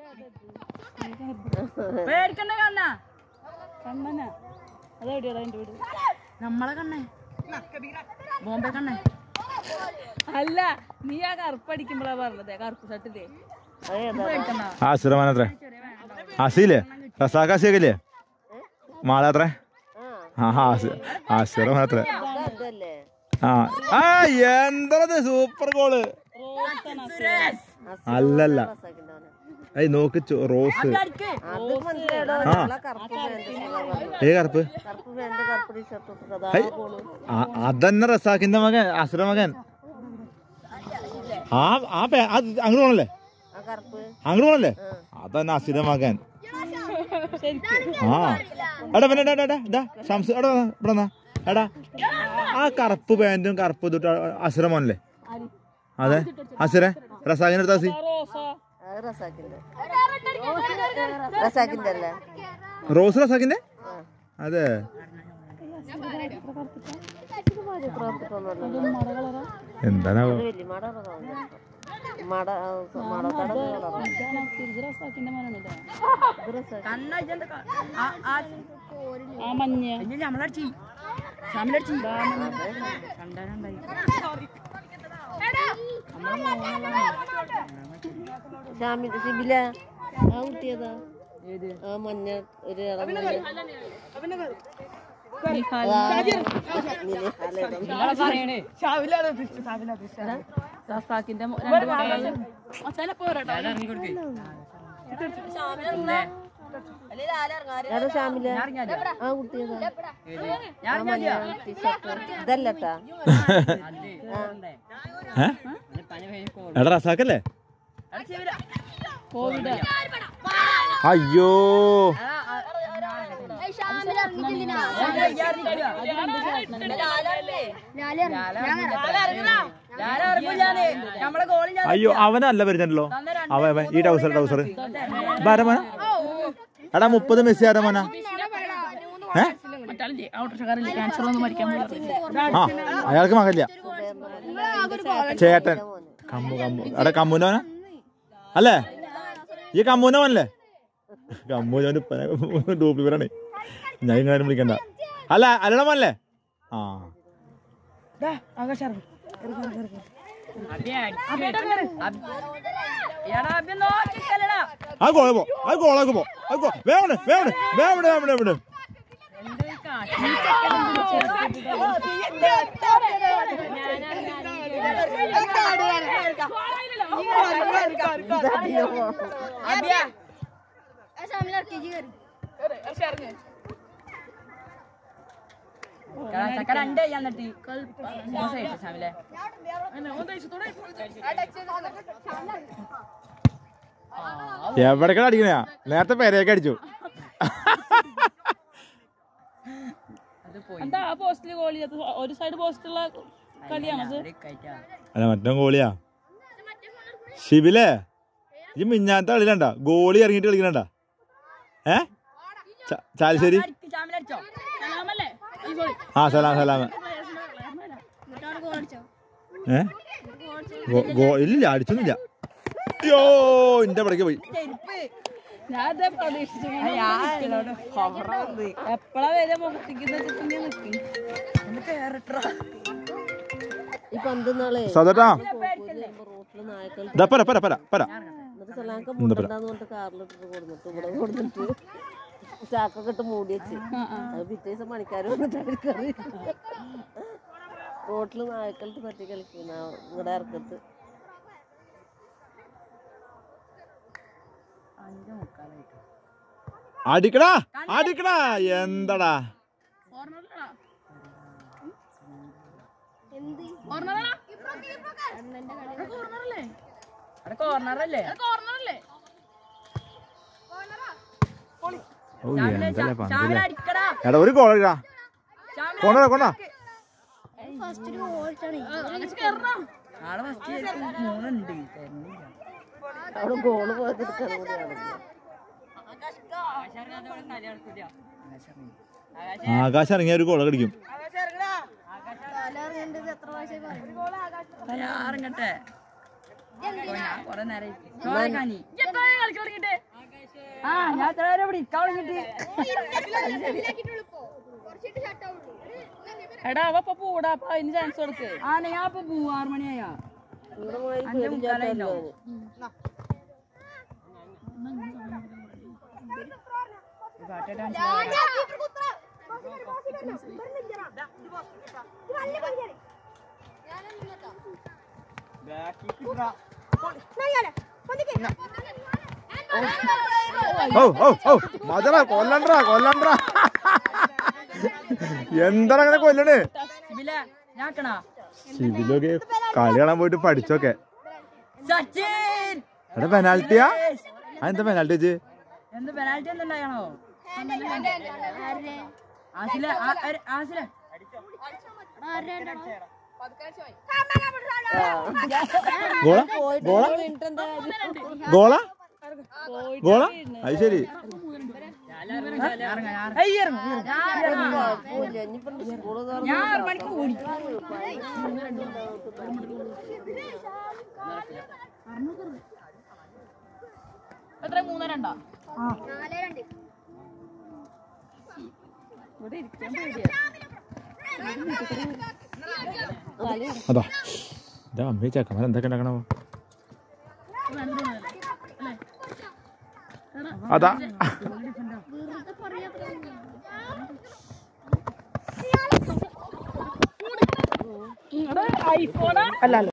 പേടിക്കണ്ട കണ്ണ കണ്ണന അതെവിടെയാടാ എന്റെ വീട് നമ്മളെ കണ്ണേ ബോംബെ കണ്ണേ അല്ല നീ ആ കറുപ്പടിക്കുമ്പോഴാ പറഞ്ഞത് കറുപ്പ് ഷർട്ടില്ലേ പേടിക്കണ്ട ആസിറമാൻ എത്ര ആസിയില്ലേ റസാഖ് ആസിയൊക്കെ മാല എത്ര ആ ആസി ആസിറമാൻ എത്ര അതല്ലേ ആ ആ എന്തത് സൂപ്പർ ഗോള് അല്ലല്ല ഏയ് നോക്ക് ചോ- റോസ് അത് മനസ്സിലായടോ ആ. നമ്മളെ കറുപ്പ് പാന്റ് ഏ കറുപ്പ് കറുപ്പ് പാന്റ് കറുപ്പ് ടീഷർട്ട് ഇട്ടിട്ട് അതാ ഹൈ. പോണു ആ- അതന്നെ റസാഖിന്റെ മകൻ അസുര മകൻ ആ ആ പേ അത് അങ്ങോട്ട് പോണല്ലേ ആ കറുപ്പ് അങ്ങോട്ട് പോണല്ലേ അതന്നെ അസുര മകൻ ആ എടാ പിന്നെ എടാ, എടാ, എടാ, എടാ, ഷംസ് എടാ വന്നാ, ഇവിടെ വന്നാ. എടാ ആ കറുപ്പ് പാന്റും കറുപ്പ് തൊട്ട് അസുര മോനല്ലേ അതെ അസുര റസാഖിന്റെ അടുത്ത് അസി അത് റസാക്കിന്റെ റസാക്കിന്റെ അല്ലേ റോസ് റസാഖിന്റെ ആ. അതെ ഇത്ര കറുത്തിട്ടൊന്നുമല്ല. എന്താണ് ഇത് വലിയ മട ഉള്ളതാണ്. മട ആ, മടത്തട കളറാണ്. ഇത് റസാക്കി. ആ മഞ്ഞ നമ്മളടിച്ചു ഷാമിലടിച്ചു കണ്ടാലുണ്ടായി ഷാമിൽ സിബില ആ കുട്ടിയതാ ആ മഞ്ഞ ഒരു ഇളം മഞ്ഞ റസാക്കിന്റെ മോ- രണ്ട് മക്കള് മച്ചാനെ പോരാട്ടോ ഏതാ ഷാമില ആ കുട്ടിയതാ ആ മഞ്ഞ ടീഷർട്ട് ഇതല്ലട്ടാ ഏ? എടാ റസാഖല്ലേ കോവിഡ് അയ്യോ നമ്മളെ ഗോളിൽ അയ്യോ അവനല്ല വരുന്നല്ലോ അവൻ അവൻ ഈ ടൗസർ ടൗസർ ഭാരമോന എടാ മുപ്പത് മെസ്സി ആരാ മോന ഏ മറ്റാളില്ലേ ഓട്ടോറിക്ഷക്കാരില്ലേ ക്യാൻസർ ഒന്നും മരിക്കാൻ പോയില്ല ആ അയാൾക്ക് മകല്ല ചേട്ടൻ കമ്മു കമ്മു എടാ കമ്മുനോന അല്ലേ ഈ കമ്മൂനോനല്ലേ കമ്മൂനോന് ഡ്യൂപ്ലിക്കേറ്റാണ് ഞാൻ ഇങ്ങനെ വിളിക്കണ്ട അല്ല അല്ലട മോനല്ലേ ആ ആ ഗോളെ പോ ആ ഗോളൊക്കെ പോ ആ ഗോ വേവണേ വേവണേ വേവണേ വേവണേ വേവണേ രണ്ട് എന്നിട്ട് ഷാമിലെ എവിടേക്കാണ് അടിക്കണേ നേരത്തെ പേരേക്ക് അടിച്ചു എന്താ ആ പോസ്റ്റിൽ ഗോൾ ചെയ്തത് ഒരു സൈഡ് പോസ്റ്റുള്ള കളിയാണത് അല്ല മറ്റോ ഗോളിയാ ശിബിലേ ഈ മിഞ്ഞാത്ത കളിയിലണ്ട ഗോളി ഇറങ്ങിയിട്ട് കളിക്കണണ്ട ഏ ച- ചാലിശ്ശേരി ആ സലാം സലാം ഏ ഗോ- ഗോ ഇല്ല അടിച്ചൊന്നുമില്ല അയ്യോ എന്റെ പടയ്ക്ക് പോയി ഞാൻ പ്രതീക്ഷിച്ചു എപ്പഴാ വരെ മുഖത്തേക്ക് നിൽക്കും ഈ പന്ത് നാളെ സതട്ടാ റോട്ടില് നായക്കൾ ഇതാ പര പര പര പര എന്നിട്ട് സലാങ്ക മുട്ടണ്ടാന്ന് പറഞ്ഞിട്ട് കാറിലിട്ടിട്ട് കൊടുത്തിട്ട് ഇവിടെ കൊടുത്തിട്ട് ചാക്കൊക്കെ ഇട്ട് മൂടി വെച്ച് അത് പിറ്റേ ദിവസം പണിക്കാർ വന്നിട്ട് അവർക്കറി റോട്ടില് നായക്കളിട്ട് തട്ടി കളിക്കുന്ന ഇവിടെ ഇറക്കത്ത് അടിക്കടാ അടിക്കടാ എന്തടാ കോർണറല്ലേ ഓ എന്തല്ലേ പന്തല്ലേ അടിക്കടാ എടാ ഒരു ഗോൾ ഇടാ കൊണ്ടാ കൊണ്ടാ ആളെ ഫസ്റ്റ് മൂന്നുണ്ട് തരുന്നില്ല അവിടെ ഗോള് പോയത് എടുക്കാൻ കൂടി ആണെങ്കിൽ ആകാശം ഇറങ്ങിയ ഒരു ഗോൾ കടിക്കും ഇറങ്ങട്ടെ ഞാൻ കൊറേ നേരം കളിക്കാൻ തുടങ്ങിട്ടെ ആ ഞാൻ എത്ര നേരം ഇവിടെ ഇരിക്കാൻ തുടങ്ങിയിട്ട് എടാ അവ ഇപ്പൊ പൂടാ അപ്പൊ അതിന് ചാൻസ് കൊടുക്ക് ആ ഞാൻ ഇപ്പൊ പോവും ആറ് മണിയായാ ഇവിടെ പോയി അഞ്ചേ മുക്കാലായില്ലോ പാട്ട് ഡാൻസ് ഓ ഓ ഓ മജറ കൊല്ലണ്ടാ കൊല്ലണ്ടാ എന്താണ് അങ്ങനെ കൊല്ലണ് സിബില ഞാക്കണാ ശിബിലൊക്കെ കളി കാണാൻ പോയിട്ട് പഠിച്ചോക്കെ സച്ചിൻ എടാ പെനാൽറ്റിയാ അതെന്താ പെനാൽറ്റി വെച്ച് എന്ത് പെനാൽറ്റി എന്തുണ്ടാകണോ ആസില ആ- അര- ആസില ഗോള ഗോള ഗോള ഗോള അത് ശരി സ്കൂള് ഞാൻ ആറ് മണിക്ക് ഓടി എത്ര മൂന്നര ഉണ്ടോ അതാ ഇതാ അമ്മയെ ചെക്കന്മാർ എന്തൊക്കെ ഉണ്ടാക്കണോ അതാ ഐഫോണാ